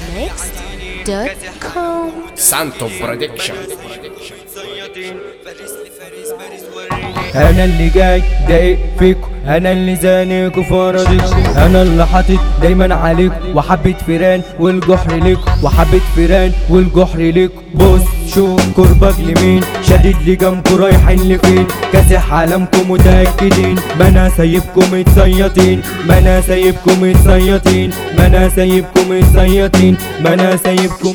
DarkNext.com سانتو برودكشن انا اللي جاي دايق فيكو انا اللي زانق وفرضك انا اللي حاطط دايما عليك وحبة فيران والجحر ليك وحبة فيران والجحر ليك بص شوف قربك لمين شديد لي جنبكوا رايحين لفين كاسح عالمكم متأكدين ما انا سايبكم متصيطين ما انا سايبكم متصيطين ما انا سايبكم متصيطين ما انا سايبكم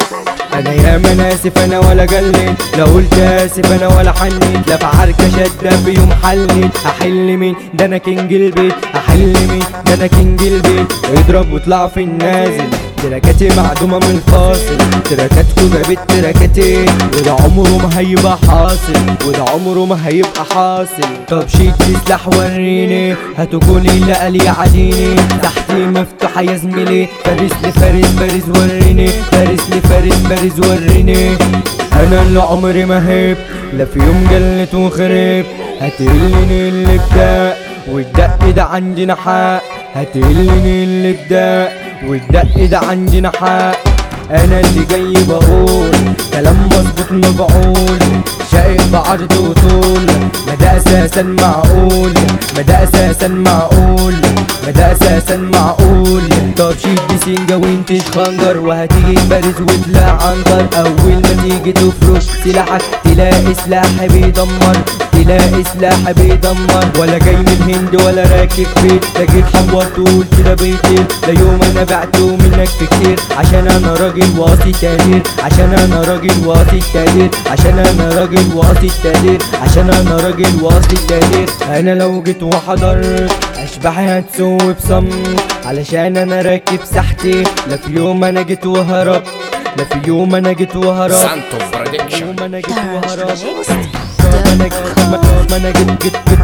انا يا ما انا اسف انا ولا جليت لا قلت اسف انا ولا حنيت لا في عركه شده في يوم حليت احل مين ده انا كينج البيت احل مين ده انا كينج البيت اضرب واطلع في النازل تراكاتي معدومة من الفاصل تراكاتكو جابت تراكاتين وده عمره ما هيبقى حاصل وده عمره ما هيبقى حاصل طب شيت سلاح وريني هاتوا كل اللي قال يعديني تحتي مفتوحة يا زميلي فارس لفارس فارس وريني فارس لفارس فارس وريني انا اللي عمري ما هيب لا في يوم جلت وخرب هتقلني اللي بدا والدق ده عندنا حق هتقلني اللي بدا والدق ده عندنا حق انا اللي جاي بقول كلام مظبوط مبعول شايف بعرض وطول ما ده اساسا معقول ما ده اساسا معقول ما ده اساسا معقول طب شيل بسنجة وانت تخنجر وهتيجي بارز وتلاقي عنتر اول ما تيجي تفرش سلاحك تلاقي سلاح بيدمر تلاقي سلاح بيدمر ولا جاي من الهند ولا راكب بيت لا جيت حمر طول كده بيطير لا يوم انا بعته منك في كتير عشان انا راجل واصي تقدير عشان انا راجل واصي تقدير عشان انا راجل واصي تقدير عشان انا راجل واصي تقدير انا لو جيت وحضرت اشباحي هتسوي بصمت علشان انا راكب ساحتي لا في يوم انا جيت وهربت لا في يوم انا جيت وهربت سانتو برودكشن يوم انا جيت وهربت DarkNext ما انا ما ما انا جيت جيت جيت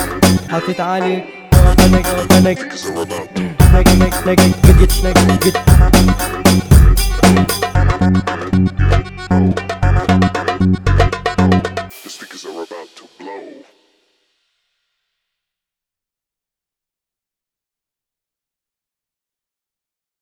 حطيت عليك ما انا ما انا ما انا جيت جيت جيت